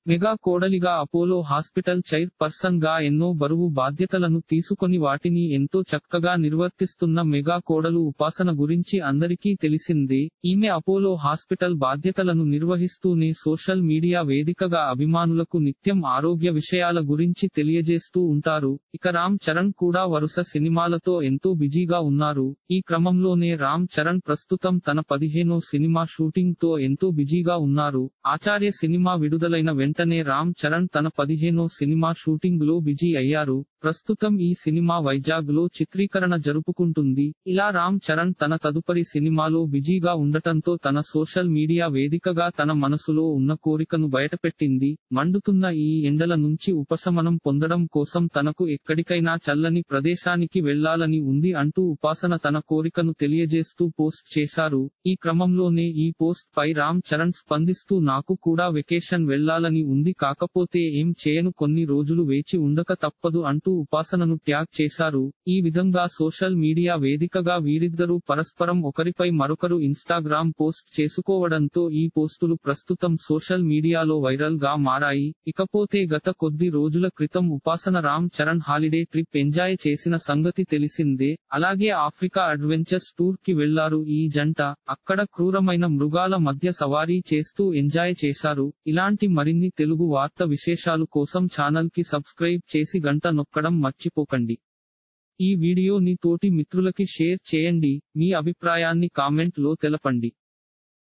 mega కోడలిగా Apollo hospital chair person గా ఎన్నో బరువు బాధ్యతలను తీసుకొని వాటిని ఎంతో చక్కగా నిర్వర్తిస్తున్న మెగా కోడలు ఉపాసన గురించి అందరికీ తెలిసిందే ఈమె అపోలో హాస్పిటల్ బాధ్యతలను నిర్వహిస్తూనే సోషల్ మీడియా వేదికగా అభిమానులకు నిత్యం ఆరోగ్య విషయాల గురించి తెలియజేస్తూ ఉంటారు ఇక రామ్ చరణ్ కూడా వరుస సినిమాలతో ఎంతో బిజీగా ఉన్నారు ఈ క్రమంలోనే రామ్ చరణ్ ప్రస్తుతం తన పదిహేనో సినిమా షూటింగ్ తో ఎంతో బిజీగా ఉన్నారు ఆచార్య సినిమా విడుదలైన వెంటనే రామ్ చరణ్ తన పదిహేనో సినిమా షూటింగ్ లో బిజీ అయ్యారు ప్రస్తుతం ఈ సినిమా వైజాగ్ లో చిత్రీకరణ జరుపుకుంటుంది ఇలా రామ్ చరణ్ తన తదుపరి సినిమాలో బిజీగా ఉండటంతో తన సోషల్ మీడియా వేదికగా తన మనసులో ఉన్న కోరికను బయటపెట్టింది మండుతున్న ఈ ఎండల నుంచి ఉపశమనం పొందడం కోసం తనకు ఎక్కడికైనా చల్లని ప్రదేశానికి వెళ్లాలని ఉంది అంటూ ఉపాసన తన కోరికను తెలియజేస్తూ పోస్ట్ చేశారు ఈ క్రమంలోనే ఈ పోస్ట్ పై రామ్ చరణ్ స్పందిస్తూ నాకు కూడా వెకేషన్ వెళ్లాలని ఉంది కాకపోతే ఏం చేయను కొన్ని రోజులు వేచి ఉండక తప్పదు అంటూ ఉపాసనను ట్యాగ్ చేశారు ఈ విధంగా సోషల్ మీడియా వేదికగా వీరిద్దరూ పరస్పరం ఒకరిపై మరొకరు ఇన్స్టాగ్రామ్ పోస్ట్ చేసుకోవడంతో ఈ పోస్టులు ప్రస్తుతం సోషల్ మీడియాలో వైరల్ గా మారాయి ఇకపోతే గత కొద్ది రోజుల క్రితం Upasana Ram Charan holiday trip enjoy చేసిన సంగతి తెలిసిందే అలాగే ఆఫ్రికా అడ్వెంచర్స్ టూర్ కి వెళ్లారు ఈ జంట అక్కడ క్రూరమైన మృగాల మధ్య సవారీ చేస్తూ ఎంజాయ్ చేశారు ఇలాంటి మరిన్ని తెలుగు వార్త విశేషాలు కోసం ఛానల్ కి సబ్స్క్రైబ్ చేసి గంట నొక్కడం మర్చిపోకండి ఈ వీడియోని తోటి మిత్రులకి షేర్ చేయండి మీ అభిప్రాయాన్ని కామెంట్ లో తెలపండి